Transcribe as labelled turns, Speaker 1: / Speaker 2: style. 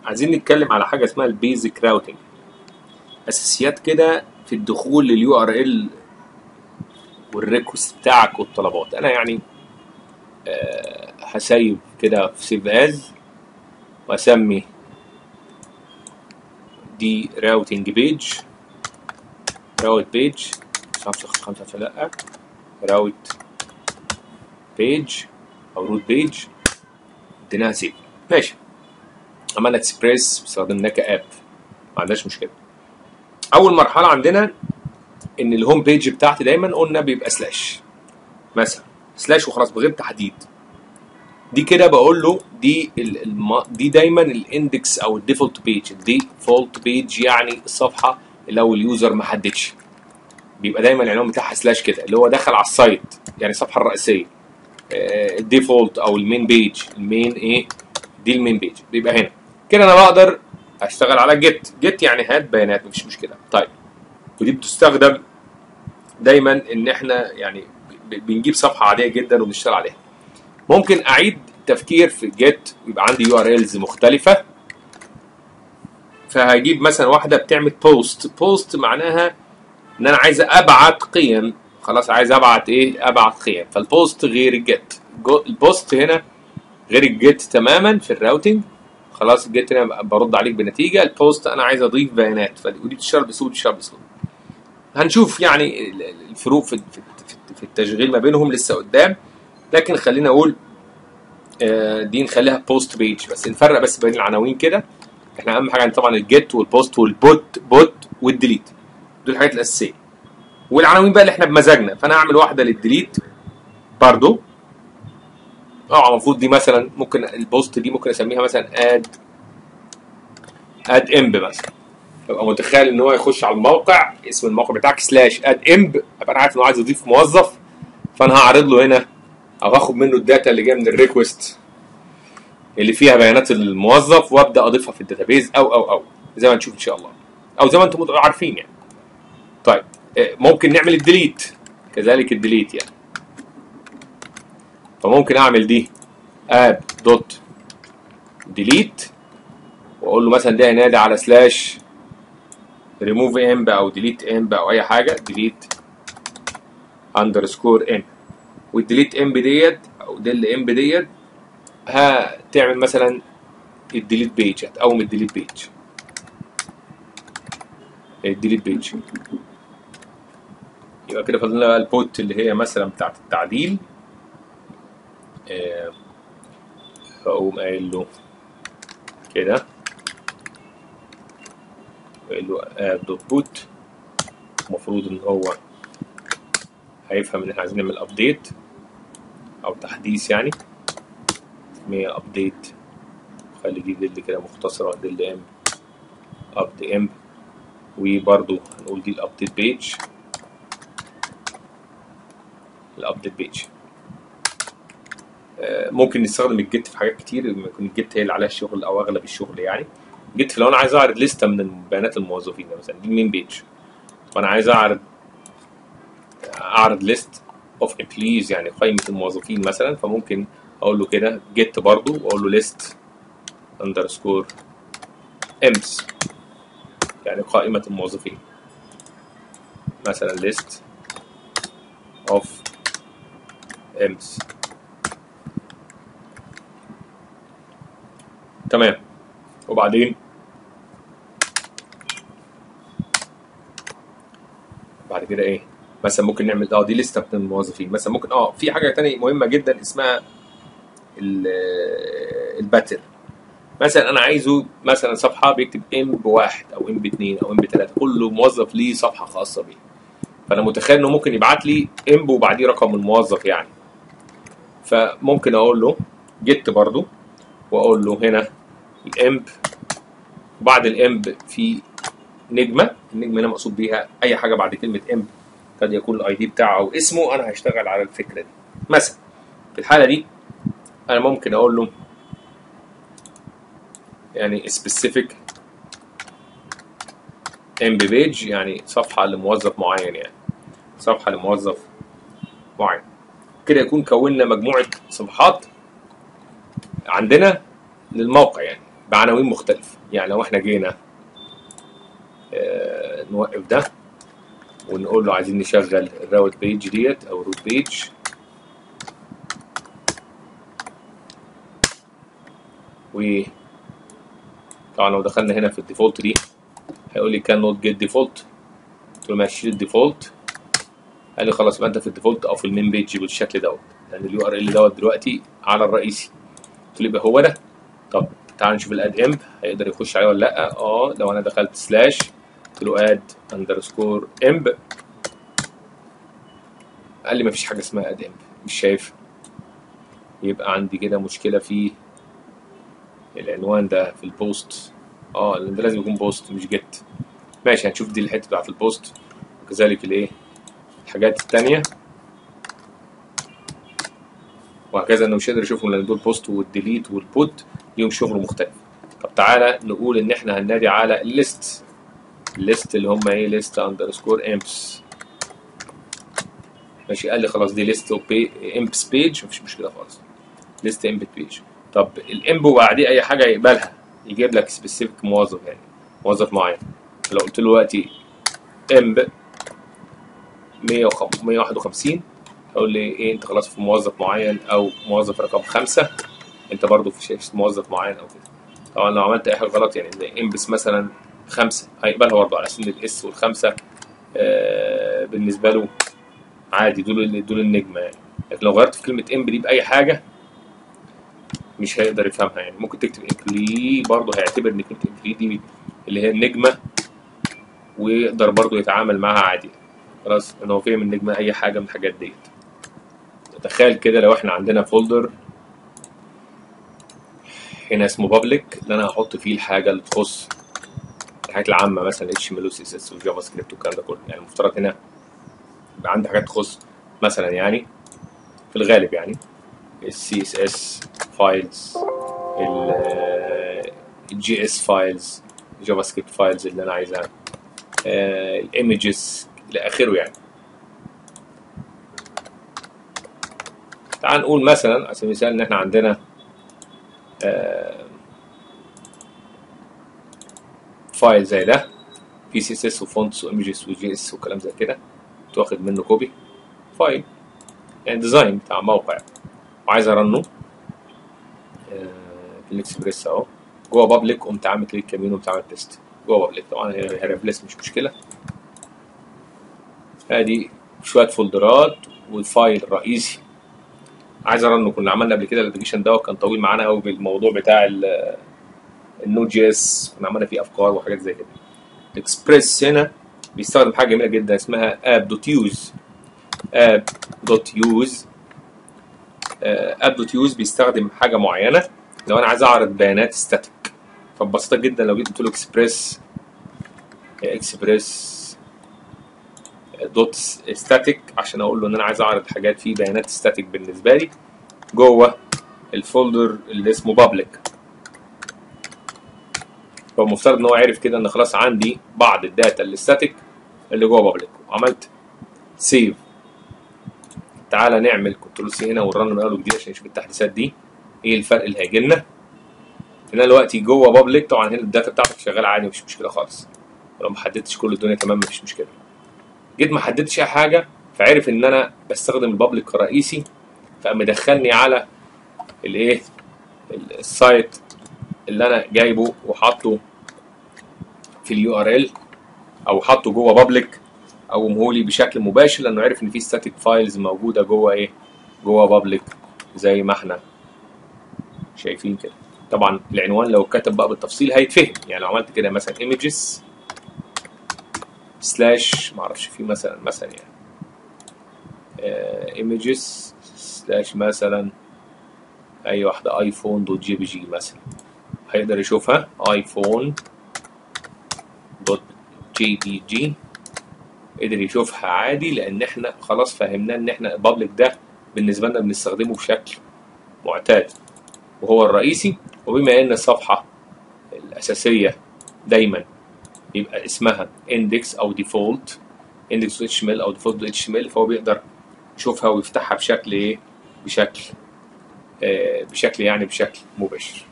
Speaker 1: عايزين نتكلم على حاجه اسمها البيزك راوتنج اساسيات كده في الدخول لليو ار ال والريكوست بتاعك والطلبات انا يعني آه هسيب كده في سيف از واسمي دي راوتنج بيج راوت بيج خمسة خمسة لا راوت بيج او روت بيج اديناها سيف ماشي عملنا اكسبريس استخدمناه كاب ما عندناش مشكله اول مرحله عندنا ان الهوم بيج بتاعتي دايما قلنا بيبقى سلاش مثلا سلاش وخلاص بغير تحديد دي كده بقول له دي ال- الم... دي دايما الاندكس او الديفولت بيج الديفولت بيج يعني الصفحه اللي لو اليوزر ما حددش بيبقى دايما العنوان بتاعها سلاش كده اللي هو دخل على السايت يعني الصفحه الرئيسيه آه، الديفولت او المين بيج المين ايه دي المين بيج بيبقى هنا كده انا بقدر اشتغل على جيت جيت يعني هات بيانات مفيش مشكله طيب ودي بتستخدم دايما ان احنا يعني ب- بنجيب صفحه عاديه جدا وبنشتغل عليها ممكن اعيد التفكير في جيت ويبقى عندي يو ار الز مختلفه فهجيب مثلا واحده بتعمل بوست بوست معناها ان انا عايز ابعت قيم خلاص عايز ابعت ايه ابعت قيم فالبوست غير الجيت جو- البوست هنا غير الجيت تماما في الراوتنج خلاص الجيت هنا برد عليك بنتيجه البوست انا عايز اضيف بيانات فدي تشتغل باسلوب ودي تشتغل باسلوب هنشوف يعني ال- ال- الفروق في في في- في التشغيل ما بينهم لسه قدام لكن خلينا اقول آه، دي نخليها بوست بيج بس نفرق بس بين العناوين كده احنا اهم حاجه طبعا الجيت والبوست والبوت بوت والديليت دول الحاجات الاساسيه والعناوين بقى اللي احنا بمزاجنا فانا اعمل واحده للديليت برضو اه المفروض دي مثلا ممكن البوست دي ممكن اسميها مثلا اد اد امب مثلا ابقى متخيل ان هو يخش على الموقع اسم الموقع بتاعك سلاش اد امب ابقى انا عارف ان هو عايز يضيف موظف فانا هعرض له هنا او هاخد منه الداتا اللي جايه من الريكوست اللي فيها بيانات الموظف وابدا اضيفها في الداتابيز او او او زي ما نشوف ان شاء الله او زي ما انتم عارفين يعني طيب آه، ممكن نعمل الديليت كذلك الديليت يعني فممكن اعمل دي اب دوت ديليت واقول له مثلا ده ينادي على سلاش ريموف امب او ديليت امب او اي حاجه ديليت اندرسكور ام والديليت امب ديت او ديل امب ديت هتعمل مثلا الديليت بيج هتقوم الديليت بيج الديليت بيج يبقى كده فاضل لنا بقى البوت اللي هي مثلا بتاعت التعديل آه، فاقوم قايل له كده قايل له اب دوت بوت المفروض ان هو هيفهم ان احنا عايزين نعمل ابديت او تحديث يعني اسميها ابديت خلي دي دل كده مختصرة دل ام ابد ام وبرضو هنقول دي الابديت بيج الابديت بيج ممكن نستخدم الجيت في حاجات كتير لما يكون الجيت هي اللي عليها الشغل او اغلب الشغل يعني جيت لو انا عايز اعرض لسته من بيانات الموظفين مثلا دي المين بيج وانا عايز اعرض اعرض ليست اوف امبلويز يعني قائمه الموظفين مثلا فممكن اقول له كده جيت برضو واقول له ليست اندرسكور امس يعني قائمه الموظفين مثلا ليست اوف امس تمام وبعدين بعد كده ايه مثلا ممكن نعمل اه دي لسته من الموظفين مثلا ممكن اه في حاجه تانية مهمه جدا اسمها ال- الباتر مثلا انا عايزه مثلا صفحه بيكتب ام بواحد او ام باثنين او ام بثلاثه كل موظف ليه صفحه خاصه بيه فانا متخيل انه ممكن يبعت لي ام وبعديه رقم الموظف يعني فممكن اقول له جيت برضو واقول له هنا الامب وبعد الامب في نجمه النجمه هنا مقصود بيها اي حاجه بعد كلمه امب قد يكون الاي دي بتاعه او اسمه انا هشتغل على الفكره دي مثلا في الحاله دي انا ممكن اقول له يعني specific ام بيج يعني صفحه لموظف معين يعني صفحه لموظف معين كده يكون كونا مجموعه صفحات عندنا للموقع يعني بعناوين مختلفه يعني لو احنا جينا آه، نوقف ده ونقول له عايزين نشغل الراوت بيج ديت او روت بيج و طبعا لو دخلنا هنا في الديفولت دي هيقول لي كان نوت جيت ديفولت قلت له ماشي شيل الديفولت قال لي خلاص يبقى انت في الديفولت او في المين بيج بالشكل دوت لان اليو ار ال دوت دلوقتي على الرئيسي قلت له يبقى هو ده طب تعال نشوف الاد امب هيقدر يخش عليه ولا لا اه لو انا دخلت سلاش قلت له اد اندرسكور امب قال لي مفيش حاجه اسمها اد امب مش شايف يبقى عندي كده مشكله في العنوان ده في البوست اه لان ده لازم يكون بوست مش جيت ماشي هنشوف دي الحته بتاعت البوست وكذلك الايه الحاجات التانية وهكذا انه مش قادر يشوفهم لان دول بوست والديليت والبوت ليهم شغل مختلف طب تعالى نقول ان احنا هننادي على الليست الليست اللي هم ايه ليست اندرسكور امبس ماشي قال لي خلاص دي ليست امبس بيج مفيش مشكله خالص ليست امب بيج طب الامب وبعديه اي حاجه يقبلها يجيب لك سبيسيفيك موظف يعني موظف معين لو قلت له دلوقتي امب 151 هيقول لي ايه انت خلاص في موظف معين او موظف رقم خمسة انت برضو في شيء موظف معين او كده طبعا لو عملت اي حاجه غلط يعني زي امبس مثلا خمسة هيقبلها برضه على سن الاس والخمسة آه بالنسبه له عادي دول دول النجمه يعني لكن لو غيرت في كلمه امب دي باي حاجه مش هيقدر يفهمها يعني ممكن تكتب امبلي برضه هيعتبر ان كلمه امبلي دي اللي هي النجمه ويقدر برضه يتعامل معاها عادي خلاص ان هو فهم النجمه اي حاجه من الحاجات ديت تخيل كده لو احنا عندنا فولدر هنا اسمه بابليك اللي انا هحط فيه الحاجه اللي تخص الحاجات العامه مثلا اتش ام ال سي اس اس وجافا سكريبت والكلام ده كله يعني المفترض هنا يبقى عندي حاجات تخص مثلا يعني في الغالب يعني السي اس اس فايلز الجي اس فايلز الجافا سكريبت فايلز اللي انا عايزها الايمجز الى اخره يعني تعال نقول مثلا على سبيل المثال ان احنا عندنا آه فايل زي ده في سي اس اس وفونتس وايمجز وجي اس وكلام زي كده واخد منه كوبي فايل يعني ديزاين بتاع موقع وعايز ارنه آه في الاكسبريس اهو جوه بابليك قمت عامل كليك يمين وقمت عامل بيست جوه بابليك طبعا هي ريبليس مش مشكله ادي شويه فولدرات والفايل الرئيسي عايز ارنه كنا عملنا قبل كده الابلكيشن دوت كان طويل معانا قوي بالموضوع بتاع النود جي اس كنا عملنا فيه افكار وحاجات زي كده الاكسبريس هنا بيستخدم حاجه جميله جدا اسمها اب دوت يوز اب دوت يوز اب دوت يوز بيستخدم حاجه معينه لو انا عايز اعرض بيانات ستاتيك فببساطه جدا لو جيت قلت له اكسبريس اكسبريس دوت ستاتيك عشان اقول له ان انا عايز اعرض حاجات فيه بيانات ستاتيك بالنسبه لي جوه الفولدر اللي اسمه بابليك فالمفترض ان هو عرف كده ان خلاص عندي بعض الداتا الستاتيك اللي جوه بابليك وعملت سيف تعالى نعمل كنترول سي هنا ونرن من اول وجديد عشان نشوف التحديثات دي ايه الفرق اللي هيجي لنا هنا دلوقتي جوه بابليك طبعا هنا الداتا بتاعتك شغاله عادي مفيش مشكله خالص ولو ما حددتش كل الدنيا تمام مفيش مشكله جيت ما حددتش اي حاجه فعرف ان انا بستخدم البابليك كرئيسي فقام مدخلني على الايه السايت اللي انا جايبه وحاطه في اليو ار ال او حاطه جوه بابليك او مهولي بشكل مباشر لانه عرف ان في ستاتيك فايلز موجوده جوه ايه جوه بابليك زي ما احنا شايفين كده طبعا العنوان لو اتكتب بقى بالتفصيل هيتفهم يعني لو عملت كده مثلا images سلاش معرفش في مثلا مثلا يعني ايمجز سلاش مثلا اي واحدة ايفون دوت جي بي جي مثلا هيقدر يشوفها ايفون دوت جي بي جي قدر يشوفها عادي لان احنا خلاص فهمناه ان احنا البابليك ده بالنسبة لنا بنستخدمه بشكل معتاد وهو الرئيسي وبما ان الصفحة الاساسية دايما يبقى اسمها index او default index html او default html فهو بيقدر يشوفها ويفتحها بشكل ايه بشكل آه بشكل يعني بشكل مباشر